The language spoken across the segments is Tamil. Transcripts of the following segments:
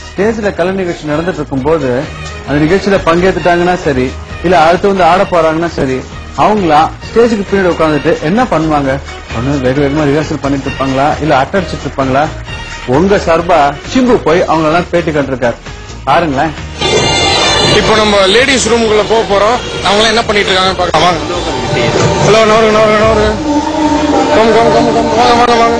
ஸ்டேஜ்ல கலை நிகழ்ச்சி நடந்துட்டு இருக்கும்போது அந்த நிகழ்ச்சியில பங்கேற்றுட்டாங்கன்னா சரி இல்ல அடுத்து வந்து ஆட போறாங்கன்னா சரி அவங்களா ஸ்டேஜுக்கு பின்னாடி உட்காந்துட்டு என்ன பண்ணுவாங்க ஒண்ணு வேக வேகமா ரிஹர்சல் பண்ணிட்டு இருப்பாங்களா இல்ல அட்டடிச்சிட்டு இருப்பாங்களா உங்க சார்பா சிம்பு போய் அவங்க எல்லாம் பேட்டி கண்டிருக்காரு பாருங்களேன் இப்போ நம்ம லேடிஸ் ரூமுக்குள்ள போக போறோம் அவங்க என்ன பண்ணிட்டு இருக்காங்க பார்க்கலாம் வாங்க ஹலோ நவருங்க நவருங்க நவருங்க கம் கம் கம் கம் வாங்க வாங்க வாங்க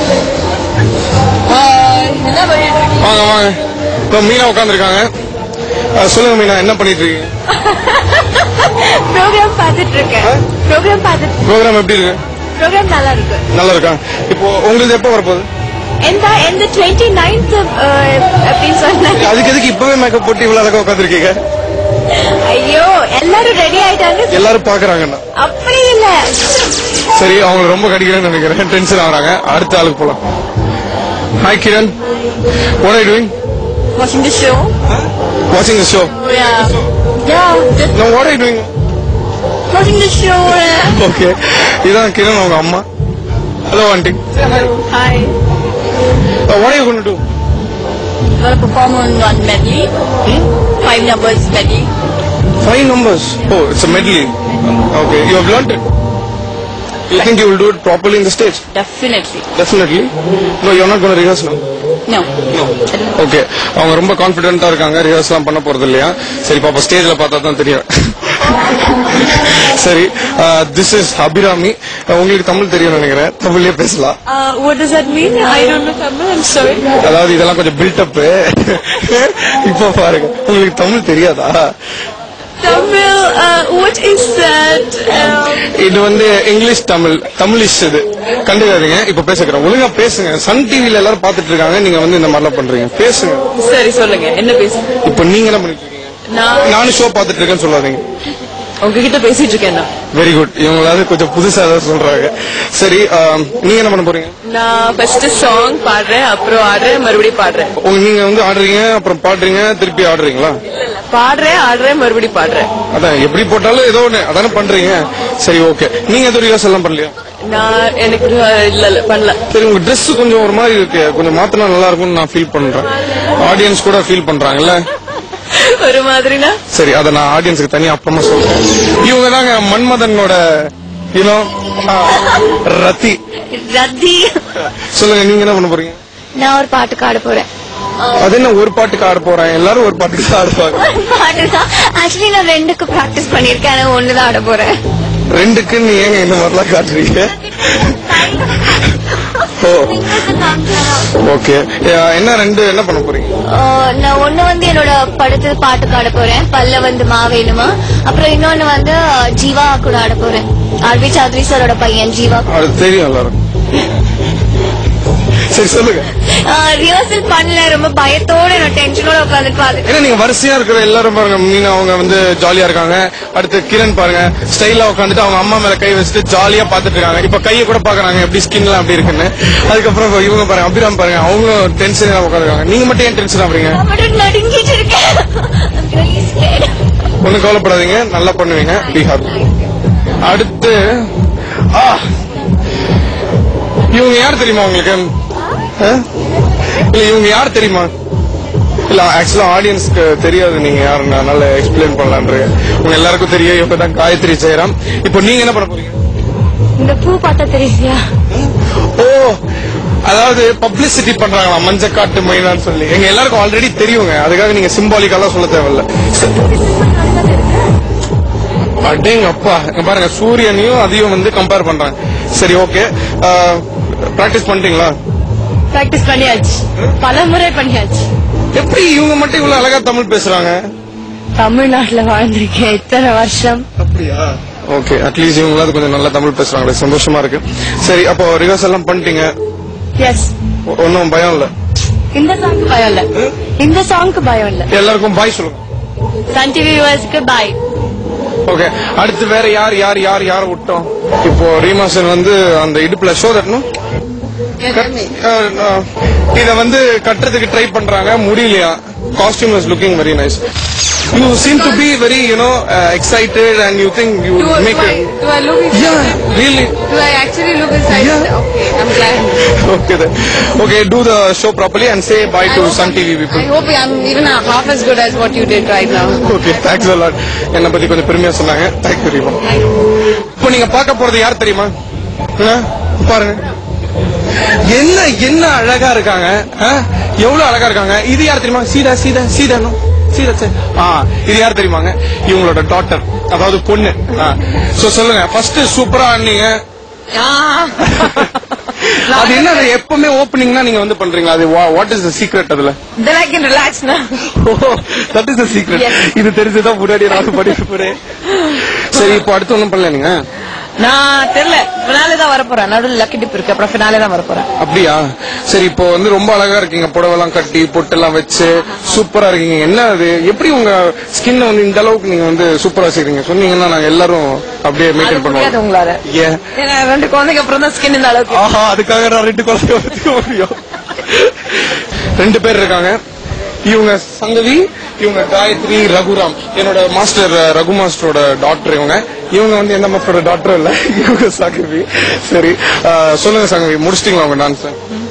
வாங்க வாங்க இப்போ மீனா உட்காந்துருக்காங்க சொல்லுங்க மீனா என்ன பண்ணிட்டு இருக்கீங்க ப்ரோக்ராம் பார்த்துட்டு இருக்கேன் ப்ரோக்ராம் பார்த்துட்டு ப்ரோக்ராம் எப்படி இருக்கு ப்ரோக்ராம் நல்லா இருக்கு நல்லா இருக்கா இப்போ உங்களுக்கு எப்போ வரப்போகுது எந்த எந்த டுவெண்ட்டி நைன்த் அப்படின்னு சொன்னாங்க அதுக்கு எதுக்கு இப்பவே மேக்கப் போட்டு இவ்வளவு அழகா உட்காந்துருக்கீங்க ஐயோ எல்லாரும் ரெடி ஆயிட்டாங்க எல்லாரும் பாக்குறாங்கண்ணா அப்படி இல்ல சரி அவங்களுக்கு ரொம்ப கடிக்கிறேன்னு நினைக்கிறேன் டென்ஷன் ஆகுறாங்க அடுத்த ஆளுக்கு போலாம் hi Kiran what are you doing வாட்சிங் the show watching the show yeah yeah no what are you doing வாட்சிங் தி ஷோ okay இதான் கிரண் அவங்க அம்மா hello aunty hi what are you going to do Gonna perform on one medley. Five numbers medley. five numbers oh it's a medley okay you have learned it you think you will do it properly in the stage Definitely. definitely no you're not going to rehearse now No. Okay அவங்க ரொம்ப கான்பிடென்ட்டா இருக்காங்க ரிஹர்ஸ்லாம் பண்ண போறது இல்லையா சரி பாப்பா ஸ்டேஜ்ல பார்த்தா தான் தெரியும் சரி திஸ் இஸ் அபிராமி உங்களுக்கு தமிழ் தெரியும் நினைக்கிறேன் தமிழ்லயே பேசலாம் Uh, what does that mean? I don't know Tamil. I'm sorry. அதாவது இதெல்லாம் கொஞ்சம் பில்டப் இப்ப பாருங்க உங்களுக்கு தமிழ் தெரியாதா Tamil. Uh, what is that? Um, இது வந்து இங்கிலீஷ் தமிழ் தமிழிஷ் இது கண்டுக்காதீங்க இப்ப பேசுகிறேன் ஒழுங்கா பேசுங்க சன் டிவில எல்லாரும் பாத்துட்டு இருக்காங்க நீங்க வந்து இந்த மாதிரிலாம் பண்றீங்க பேசுங்க சரி சொல்லுங்க என்ன பேச இப்ப நீங்க என்ன பண்ணிட்டு இருக்கீங்க நான் நானும் ஷோ பாத்துட்டு இருக்கேன்னு சொல்லாதீங்க உங்ககிட்ட பேசிட்டு இருக்கேன் நான். வெரி குட் இவங்களாவது கொஞ்சம் புதுசா ஏதாவது சொல்றாங்க சரி ஆம், நீங்க என்ன பண்ண போறீங்க நான் ஃபர்ஸ்ட் சாங் பாடுறேன் அப்புறம் ஆடுறேன் மறுபடியும் பாடுறேன் உங்க நீங்க வந்து ஆடுறீங்க அப்புறம் பாடுறீங்க திருப்பி ஆடுறீங்களா பாடுறேன் ஆடுறேன் மறுபடியும் பாடுறேன் அதான் எப்படி போட்டாலும் ஏதோ ஒண்ணு அதானே பண்றீங்க சரி ஓகே நீங்க எதுவும் ரிஹர்சல் எல்லாம் பண்ணலையா நான் எனக்கு இல்ல இல்ல பண்ணல சரி உங்க Dress கொஞ்சம் ஒரு மாதிரி இருக்கு கொஞ்சம் மாத்தினா நல்லா இருக்கும்னு நான் ஃபீல் பண்றேன் ஆடியன்ஸ் கூட ஃபீல் பண்றாங்கல்ல ஒரு மாதிரினா சரி அதை நான் ஆடியன்ஸுக்கு தனியா அப்புறமா சொல்றேன் இவங்க தாங்க மன்மதனோட யூனோ ரத்தி ரத்தி சொல்லுங்க நீங்க என்ன பண்ண போறீங்க நான் ஒரு பாட்டுக்கு ஆட போறேன் அது என்ன ஒரு பாட்டுக்கு ஆட போறேன் எல்லாரும் ஒரு பாட்டுக்கு தான் ஆடுவாங்க பாட்டு தான் ஆக்சுவலி நான் ரெண்டுக்கு பிராக்டிஸ் பண்ணிருக்கேன் ஆனா ஒண்ணுதான் ஆட போறேன் ரெண்டுக்கு நீ ஏங்க இந்த மாதிரிலாம் காட்டுறீங்க ஓ ஓகே என்ன ரெண்டு என்ன பண்ண போறீங்க ஆஹ் நான் ஒண்ணு வந்து என்னோட படத்துல பாட்டுக்கு ஆட போறேன் பல்ல வந்து மா வேணுமா அப்புறம் இன்னொன்னு வந்து ஜீவா கூட ஆட போறேன் ஆர்வி சௌத்ரி சாரோட பையன் ஜீவா அது தெரியும் எல்லாரும் சரி சொல்லுங்க ரிஹர்சல் பண்ணல ரொம்ப பயத்தோட நான் டென்ஷனோட உட்காந்துட்டு பாத்து ஏன்னா நீங்க வரிசையா இருக்கிற எல்லாரும் பாருங்க மீனா அவங்க வந்து ஜாலியா இருக்காங்க அடுத்து கிரண் பாருங்க ஸ்டைலா உட்காந்துட்டு அவங்க அம்மா மேல கை வச்சுட்டு ஜாலியா பாத்துட்டு இருக்காங்க இப்ப கையை கூட பாக்குறாங்க எப்படி ஸ்கின்லாம் எப்படி இருக்குன்னு அதுக்கப்புறம் இப்ப இவங்க பாருங்க அபிராம் பாருங்க அவங்களும் டென்ஷன் உட்காந்துருக்காங்க நீங்க மட்டும் ஏன் டென்ஷன் ஆகுறீங்க நான் மட்டும் நடுங்கிட்டு இருக்கேன் I'm really scared. ஒண்ணும் கவலைப்படாதீங்க நல்லா பண்ணுவீங்க பி ஹாப்பி அடுத்து ஆ இவங்க யார் தெரியுமா உங்களுக்கு ஆ? இல்ல இவங்க யார் தெரியுமா இல்ல ஆக்சுவலா ஆடியன்ஸ்க்கு தெரியாது நீங்க யாருன்னு அதனால எக்ஸ்பிளைன் பண்ணலான்றீங்க உங்க எல்லாருக்கும் தெரியும் இவங்க தான் காயத்ரி ஜெயராம் இப்போ நீங்க என்ன பண்ண போறீங்க இந்த பூ பார்த்தா தெரியுதியா ஓ அதாவது பப்ளிசிட்டி பண்றாங்களா மஞ்சக்காட்டு மைனான்னு சொல்லி எங்க எல்லாருக்கும் ஆல்ரெடி தெரியுங்க அதுக்காக நீங்க சிம்பாலிக்காலாம் சொல்ல தேவையில்ல அடேங்க அப்பா இங்க பாருங்க சூரியனையும் அதையும் வந்து கம்பேர் பண்றாங்க சரி ஓகே பிராக்டிஸ் பண்ணிட்டீங்களா பிராக்டிஸ் பண்ணியாச்சு பல முறை பண்ணியாச்சு எப்படி இவங்க மட்டும் இவ்வளவு அழகா தமிழ் பேசுறாங்க தமிழ்நாட்டுல வாழ்ந்திருக்கேன் இத்தனை வருஷம் அப்படியா ஓகே அட்லீஸ்ட் இவங்களாவது கொஞ்சம் நல்லா தமிழ் பேசுறாங்களே சந்தோஷமா இருக்கு சரி அப்போ ரிஹர்சல் எல்லாம் பண்ணிட்டீங்க எஸ் ஒன்னும் பயம் இல்ல இந்த சாங்க்கு பயம் இல்ல இந்த சாங்க்கு பயம் இல்ல எல்லாருக்கும் பாய் சொல்லுங்க சன் டிவி வியூவர்ஸ்க்கு பாய் ஓகே அடுத்து வேற யார் யார் யார் யார விட்டோம் இப்போ ரீமாசன் வந்து அந்த இடுப்புல ஷோ தட்டணும் இத வந்து கட்டுறதுக்கு ட்ரை பண்றாங்க முடியலையா costume is looking very nice you seem to be very you know excited and you think you Do, make do, I, do I look Yeah, excited? really. Do I actually look excited? Yeah. Okay, I'm glad. Okay then. Okay, do the show properly and say bye I to hope Sun I'm- TV people. I hope I'm even half as good as what you did right now. Okay thanks a lot என்னை பத்தி கொஞ்சம் பெருமையா சொன்னாங்க தேங்க்ஸ் தெரியுமா இப்போ நீங்க பார்க்க போறது யார் தெரியுமா ஆ? பாருங்க என்ன என்ன அழகா இருக்காங்க ஆ? எவ்வளவு அழகா இருக்காங்க இது யார் தெரியுமா சீதா சீதா சீதானோ சீதா சே ஆ இது யார் தெரியுமாங்க இவங்களோட டாட்டர் அதாவது பொண்ணு சோ சொல்லுங்க ஃபர்ஸ்ட் சூப்பரா ஆனீங்க அது என்ன அது எப்பவுமே ஓப்பனிங்னா நீங்க வந்து பண்றீங்களா அது வாட் இஸ் த சீக்ரெட் அதுல Then I can relax now. That is secret Yes. இது தெரிஞ்சுதான் முன்னாடி நான் படிக்க போறேன் சரி இப்போ அடுத்து ஒண்ணும் பண்ணல நீங்க நான் தெரியல ஃபினாலே தான் வர போறேன் நடுவில் லக்கி டிப் இருக்கு அப்புறம் ஃபினாலே தான் வர போறேன் அப்படியா சரி இப்போ வந்து ரொம்ப அழகா இருக்கீங்க புடவெல்லாம் கட்டி பொட்டெல்லாம் வச்சு சூப்பரா இருக்கீங்க என்ன அது எப்படி உங்க ஸ்கின் வந்து இந்த அளவுக்கு நீங்க வந்து சூப்பரா வச்சுக்கிறீங்க சொன்னீங்கன்னா நாங்க எல்லாரும் அப்படியே அது மெயின்டைன் முடியாது பண்ணுவோம் உங்களால ஏன் ஏன்னா ரெண்டு குழந்தைக்கு அப்புறம் தான் ஸ்கின் இந்த அளவுக்கு ஆஹா அதுக்காக நான் ரெண்டு குழந்தை வச்சுக்க முடியும் ரெண்டு பேர் இருக்காங்க இவங்க சங்கவி இவங்க காயத்ரி ரகுராம் என்னோட மாஸ்டர் அஹ், ரகு மாஸ்டரோட டாக்டர் இவங்க இவங்க வந்து எந்த மாஸ்டரோட டாக்டர் இல்ல இவங்க சங்கவி சரி அஹ், சொல்லுங்க சங்கவி முடிச்சிட்டீங்களா உங்க டான்ஸ்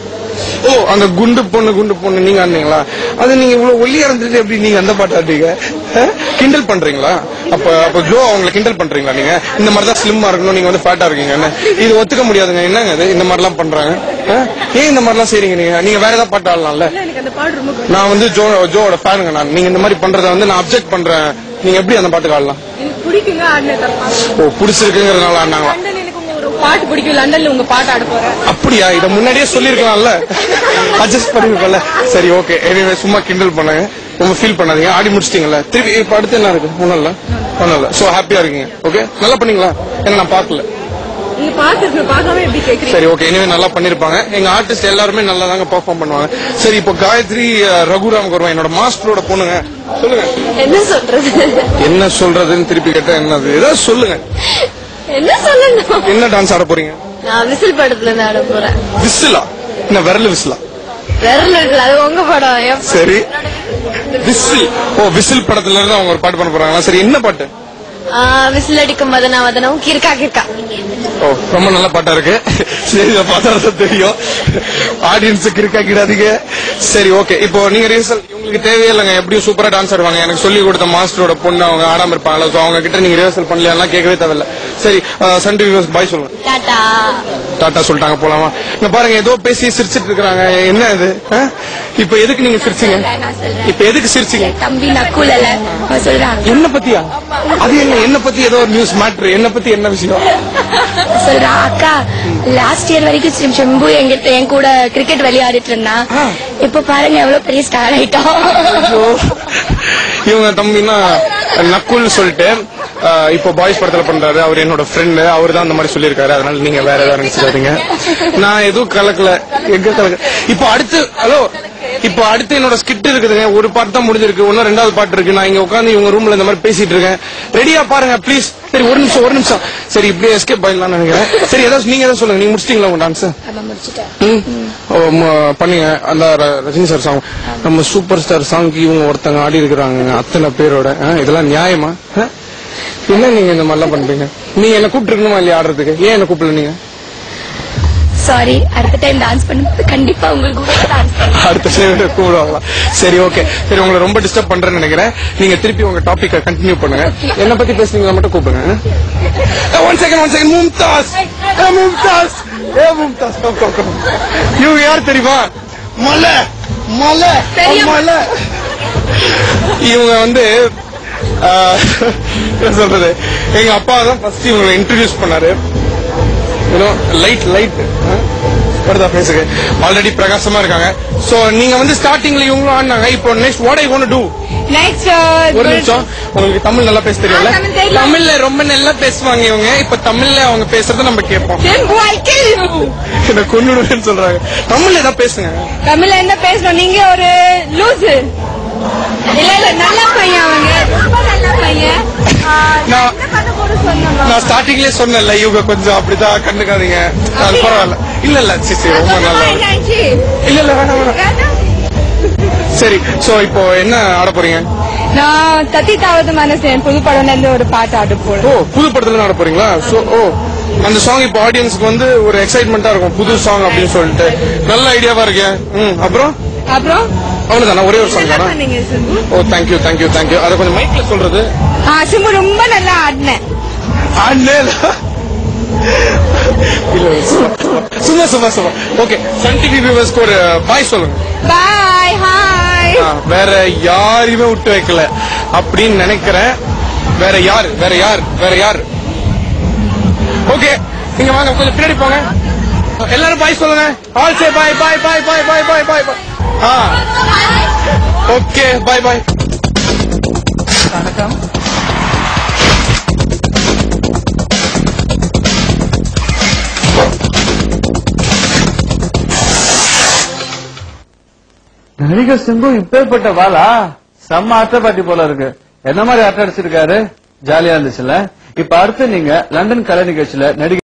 ஓ அந்த குண்டு பொண்ணு குண்டு பொண்ணு நீங்க ஆடுனீங்களா அது நீங்க இவ்வளவு ஒல்லியா இருந்துட்டு எப்படி நீங்க அந்த பாட்டு ஆடுறீங்க அஹ்? கிண்டல் பண்றீங்களா அப்ப அப்ப ஜோ அவங்களை கிண்டல் பண்றீங்களா நீங்க இந்த மாதிரி தான் ஸ்லிம்மா இருக்கணும் நீங்க வந்து ஃபேட்டா இருக்கீங்க இது ஒத்துக்க முடியாதுங்க என்னங்க இது இந்த மாதிரி எல்லாம் பண்றாங்க அஹ்? ஏன் இந்த மாதிரி எல்லாம் செய்றீங்க நீங்க நீங்க வேற ஏதாவது பாட்டு ஆடலாம்ல எனக்கு அந்த பாடு ரொம்ப நான் வந்து ஜோ ஜோவோட ஃபேனுங்க நான் நீங்க இந்த மாதிரி பண்றத வந்து நான் அப்செக்ட் பண்றேன் நீங்க எப்படி அந்த பாட்டுக்கு ஆடலாம் எனக்கு பிடிக்குங்க ஆடினது ஓ பிடிச்சிருக்குங்கிறதுனால ஆடினாங்களா லண்டன்ல எனக்கு உங்க ஒரு பாட்டு பிடிக்கும் லண்டன்ல உங்க பாட்டு ஆட போறேன் அப்படியா இத முன்னாடியே சொல்லிருக்கலாம்ல அட்ஜஸ்ட் பண்ணிருக்கல சரி ஓகே எனிவே சும்மா கிண்டல் பண்ணாங்க ரொம்ப ஃபீல் பண்ணாதீங்க ஆடி முடிச்சிட்டீங்கல்ல திருப்பி இப்ப அடுத்து என்ன இருக்கு ஒண்ணும் இல்ல ஒண்ணும் இல்ல சோ ஹாப்பியா இருக்கீங்க ஓகே நல்லா பண்ணீங்களா ஏன்னா நான் பாக்கல நீங்க பாத்துருக்கு பார்க்காம எப்படி கேக்குறீங்க சரி ஓகே இனிமே நல்லா பண்ணிருப்பாங்க எங்க ஆர்டிஸ்ட் எல்லாருமே நல்லா தாங்க பெர்ஃபார்ம் பண்ணுவாங்க சரி இப்போ காயத்ரி அஹ், ரகுராம் வருவா என்னோட மாஸ்டரோட பொண்ணுங்க சொல்லுங்க என்ன சொல்றது என்ன சொல்றதுன்னு திருப்பி கேட்டா என்னது ஏதாவது சொல்லுங்க என்ன சொல்லணும் என்ன டான்ஸ் ஆட போறீங்க நான் விசில் படத்துல இருந்து ஆட போறேன் விசிலா என்ன விரல் விசிலா விரல் இருக்குல்ல அது உங்க படம் என் சரி விசில் ஓ விசில் படத்துல இருந்து அவங்க ஒரு பாட்டு பண்ண போறாங்களா சரி என்ன பாட்டு ஆ, விசில் அடிக்கும் மதனா மதனம் கிறுக்கா கிறுக்கா ஓ ரொம்ப நல்ல பாட்டா இருக்கு சரி இதை பார்த்தா தான் தெரியும் ஆடியன்ஸுக்கு இருக்கா கிடாதீங்க சரி ஓகே இப்போ நீங்க ரிஹர்சல் உங்களுக்கு தேவையே இல்லைங்க எப்படியும் சூப்பரா டான்ஸ் ஆடுவாங்க எனக்கு சொல்லி கொடுத்த மாஸ்டரோட பொண்ணு அவங்க ஆடாம இருப்பாங்களா சோ அவங்க கிட்ட நீங்க ரிஹர்சல் பண்ணலாம் கேட்கவே தேவையில்ல சரி சன் டிவி பாய் சொல்லுங்க டாட்டா டாட்டா சொல்லிட்டாங்க போலாமா இங்க பாருங்க ஏதோ பேசி சிரிச்சிட்டு இருக்காங்க என்ன இது ஆ? இப்ப எதுக்கு நீங்க சிரிச்சீங்க இப்ப எதுக்கு சிரிச்சீங்க தம்பி நக்குல சொல்றாங்க என்ன பத்தியா அது என்ன என்ன பத்தி ஏதோ ஒரு நியூஸ் மேட்ரு என்ன பத்தி என்ன விஷயம் சொல்றான் அக்கா லாஸ்ட் இயர் வரைக்கும் சிம் செம்பு எங்கிட்ட என் கூட கிரிக்கெட் விளையாடிட்டு இருந்தான் இப்ப பாருங்க எவ்வளவு பெரிய ஸ்டார் ஆயிட்டோம் ஐயோ. இவங்க தம்பின்னா நக்குல் சொல்லிட்டு ஆஹ், இப்போ பாய்ஸ் படத்துல பண்றாரு அவர் என்னோட ஃப்ரெண்டு அவர் தான் அந்த மாதிரி சொல்லியிருக்காரு அதனால நீங்க வேற ஏதாவது நினைச்சுக்காதீங்க நான் எதுவும் கலக்கல எங்க கலக்க இப்போ அடுத்து ஹலோ இப்போ அடுத்து என்னோட ஸ்கிட் இருக்குதுங்க ஒரு பாட்டு தான் முடிஞ்சிருக்கு இன்னும் ரெண்டாவது பாட்டு இருக்கு நான் இங்க உட்காந்து இவங்க ரூம்ல இந்த மாதிரி பேசிட்டு இருக்கேன் ரெடியா பாருங்க ப்ளீஸ் சரி ஒரு நிமிஷம் ஒரு நிமிஷம் சரி இப்படியே எஸ்கேப் ஆயிடலாம்னு நினைக்கிறேன் சரி ஏதாவது நீங்க ஏதாவது சொல்லுங்க நீங்க முடிச்சிட்டீங்களா உங்க டான்ஸ் ம். ஓ, ம- பண்ணீங்க அந்த ர- ரஜினி சார் சாங் நம்ம சூப்பர் ஸ்டார் சாங்க்கு இவங்க ஒருத்தங்க ஆடி இருக்கிறாங்க அத்தனை பேரோட ஆ, இதெல்லாம் நியாயமா ஆ? என்ன நீங்க இந்த மாதிரிலாம் பண்றீங்க நீங்க என்ன கூப்பிட்டுருக்கணுமா இல்லையா ஆடுறதுக்கு ஏன் என்ன கூப்பிடல நீங்க சாரி அடுத்த டைம் டான்ஸ் பண்ணும்போது கண்டிப்பா உங்களுக்கு கூட டான்ஸ் அடுத்த டைம் கூப்பிடுவாங்களா சரி ஓகே சரி உங்களை ரொம்ப டிஸ்டர்ப் பண்றேன்னு நினைக்கிறேன் நீங்க திருப்பி உங்க டாபிக்க கண்டினியூ பண்ணுங்க என்ன பத்தி பேசுறீங்களா மட்டும் கூப்பிடுங்க one second one second Mumtaz ஏ மும்தாஸ் ஏ மும்தாஸ் கம் கம் கம் இவங்க யார் தெரியுமா மலை மலை மலை இவங்க வந்து ஆஹ், என்ன சொல்றது எங்க அப்பா தான் ஃபர்ஸ்ட் இவங்களை இன்ட்ரடியூஸ் பண்ணாரு லைட் லைட் வருதா பேசுங்க ஆல்ரெடி பிரகாசமா இருக்காங்க சோ நீங்க வந்து ஸ்டார்டிங்ல இவங்களும் ஆடினாங்க இப்போ next what I gonna do next ஒரு நிமிஷம் உங்களுக்கு தமிழ் நல்லா பேச தெரியல ஆ, தமிழ் தெரியும். தமிழ்ல ரொம்ப நல்லா பேசுவாங்க இவங்க இப்ப தமிழ்ல அவங்க பேசுறத நம்ம கேட்போம் என்ன கொன்னுடுவேன்னு சொல்றாங்க தமிழ்ல ஏதாவது பேசுங்க தமிழ்ல என்ன பேசணும் நீங்க ஒரு லூசு இல்ல இல்ல நல்ல பையன் அவங்க ரொம்ப நல்ல பையன் ஆ, நான் என்ன பண்ண போற சொன்னோம் நான் ஸ்டார்டிங்லயே சொன்னேன்ல இவங்க கொஞ்சம் அப்படிதான் கண்டுக்காதீங்க அது பரவாயில்ல இல்ல இல்ல சரி சரி ரொம்ப நல்லா இல்ல இல்ல வேணாம் வேணாம் சரி சோ இப்போ என்ன ஆட போறீங்க நான் தத்தித்தாவது மனசேன் புது படம்ல இருந்து ஒரு பாட்டு ஆடு ஓ போடுறேன் புது படத்துல நட போறீங்களா சோ ஓ அந்த சாங் இப்போ ஆடியன்ஸ்க்கு வந்து ஒரு எக்ஸைட்மெண்டா இருக்கும் புது சாங் அப்படின்னு சொல்லிட்டு நல்ல ஐடியாவா இருக்கு ம் அப்புறம் அப்புறம் அவ்வளவுதானா ஒரே ஒரு சாங் என்ன தானா பண்ணீங்க Simbu oh thank you thank you thank you அதை கொஞ்சம் மைக்ல சொல்றது ஆ சிம்பு ரொம்ப நல்லா ஆடினேன் ஆண்டே இல்ல இல்ல, சும்மா சும்மா சும்மா ஓகே சன் டிவி வியூவர்ஸ்க்கு ஒரு பாய் சொல்லுங்க பாய் ஹாய் ஆ, வேற யாரையுமே விட்டு வைக்கல அப்படின்னு நினைக்கிறேன் வேற யார் வேற யார் வேற யார் ஓகே நீங்க வாங்க கொஞ்சம் பின்னாடி போங்க எல்லாரும் பாய் சொல்லுங்க ஆல் சே பாய் பாய் பாய் பாய் பாய் பாய் பாய் பாய் ஆ ஓகே பாய் பாய் வணக்கம் நடிகர் சிம்பு இப்பேற்பட்ட வாளா செம்ம ஆட்டப்பாட்டி போல இருக்கு என்ன மாதிரி ஆட்ட அடிச்சிருக்காரு ஜாலியா இருந்துச்சுல்ல இப்ப அடுத்து நீங்க லண்டன் கலை நிகழ்ச்சியில நடிகர்